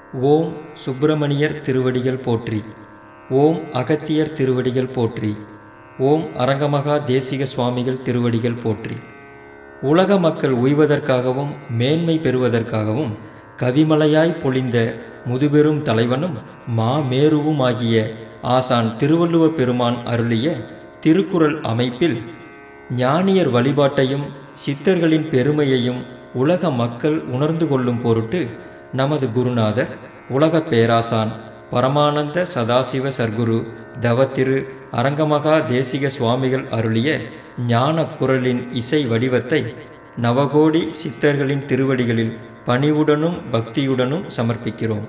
ஓம் சுப்பிரமணியர் திருவடிகள் போற்றி ஓம் அகத்தியர் திருவடிகள் போற்றி ஓம் அரங்கமகா தேசிக சுவாமிகள் திருவடிகள் போற்றி உலக மக்கள் உய்வதற்காகவும் மேன்மை பெறுவதற்காகவும் கவிமலையாய் பொழிந்த முதுபெரும் தலைவனும் மாமேருவும் ஆகிய ஆசான் திருவள்ளுவ பெருமான் அருளிய திருக்குறள் அமைப்பில் ஞானியர் வழிபாட்டையும் சித்தர்களின் பெருமையையும் உலக மக்கள் உணர்ந்து கொள்ளும் பொருட்டு நமது குருநாதர் உலக பேராசான் பரமானந்த சதாசிவ சர்க்குரு தவத்திரு அரங்கமகா தேசிக சுவாமிகள் அருளிய ஞான குரலின் இசை வடிவத்தை நவகோடி சித்தர்களின் திருவடிகளில் பணிவுடனும் பக்தியுடனும் சமர்ப்பிக்கிறோம்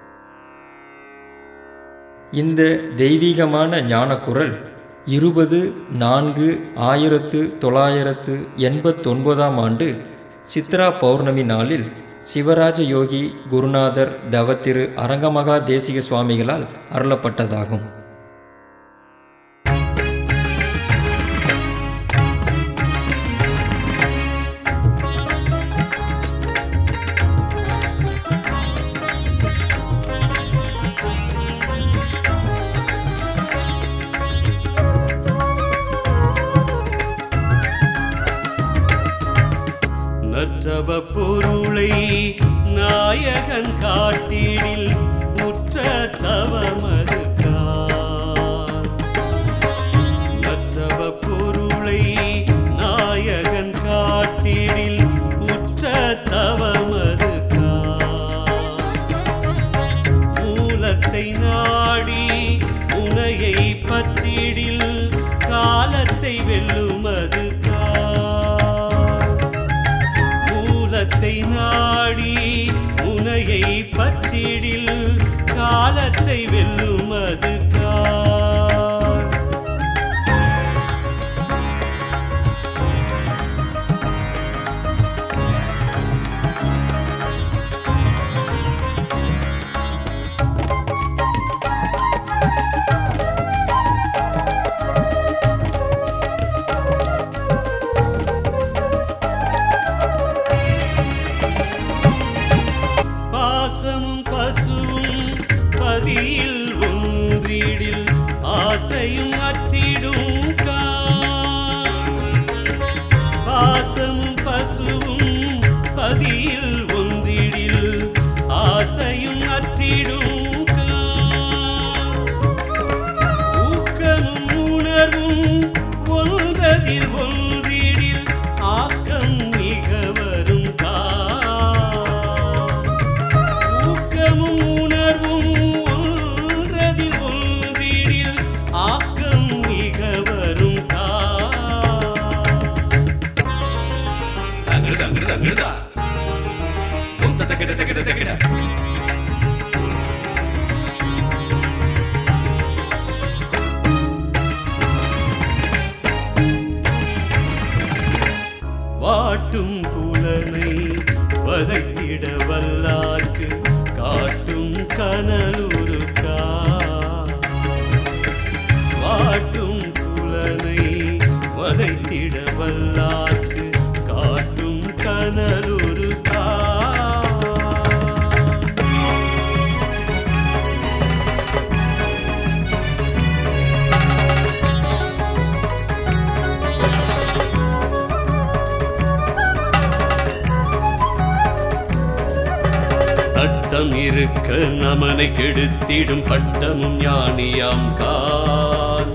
இந்த தெய்வீகமான ஞானக்குரல் இருபது நான்கு ஆயிரத்து தொள்ளாயிரத்து எண்பத்தொன்பதாம் ஆண்டு சித்ரா பௌர்ணமி நாளில் சிவராஜ யோகி குருநாதர் தவத்திரு அரங்கமகா தேசிக சுவாமிகளால் அருளப்பட்டதாகும் நற்றவ பொருளை நாயகன் காட்டிடில் உற்ற தவமது நற்றவ பொருளை நாயகன் காட்டிடில் உற்ற தவமது மூலத்தை நாடி உனையை பற்றிடில் காலத்தை வெல்லுமது மூலத்தை நாடி உனையை பற்றிடில் காலத்தை வெல்லுமது கார் பாசமும் பசுவும் பதியில் ஒன்றிடில் ஆசையும் அற்றிடும் பாசமும் பசுவும் பதியில் ஒன்றிடில் ஆசையும் அற்றிடும் ஊக்கமும் உணர்வும் ஒன்றதில் ஒன்றிடில் ஆக்கம் மிக வரும் கா ஊக்கமும் உணர்வும் ஒன்றதில் ஒன்றிடில் ஆக்கம் மிக வரும் கா அங்கிருது அங்கிருது அங்கிருதா உந்த தகிட தகிட தகிட வாட்டும் புலனை வதைத்திட வல்லார்க்கு காட்டும் கனலுருக்கா வாட்டும் புலனை வதைத்திட வல்லார்க்கு காட்டும் கனலுருக்கா பட்டம் இருக்க நமனை கெடுத்திடும் பட்டமும் ஞானியாம் கான்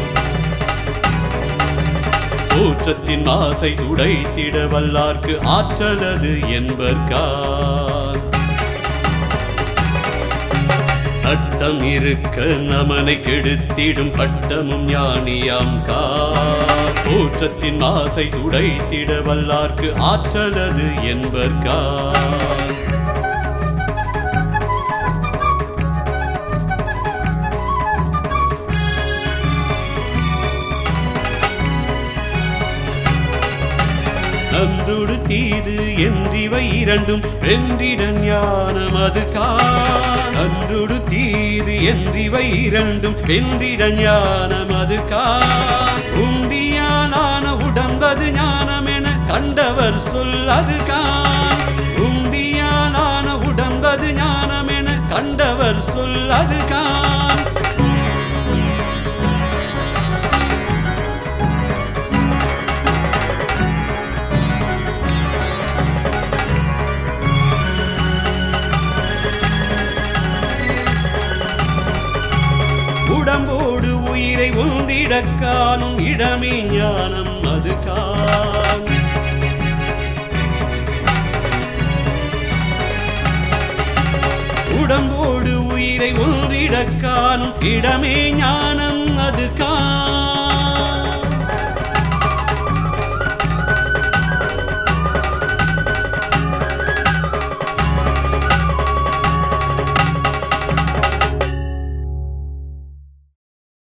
தோற்றத்தின் ஆசை உடைத்திட வல்லார்க்கு ஆற்றலது என்பர்கான் பட்டம் இருக்க நமனை கெடுத்திடும் பட்டமும் ஞானியாம் கான் தோற்றத்தின் ஆசை உடைத்திட வல்லார்க்கு ஆற்றலது என்பர்கான் நன்றுடு தீது என்றிவை இரண்டும் வென்றிட ஞானம் அது நன்றுடு தீது என்றிவை இரண்டும் வென்றிட ஞானம் அது உண்டியாலான உடம்பது ஞானம் என கண்டவர் சொல் அது உண்டியாலான உடம்பது ஞானம் என கண்டவர் சொல் அதுகான் உடம்போடு உயிரை ஒன்றிடக் காணும் இடமே ஞானம் அது கான் உடம்போடு உயிரை ஒன்றிடக் காணும் இடமே ஞானம் அது கான்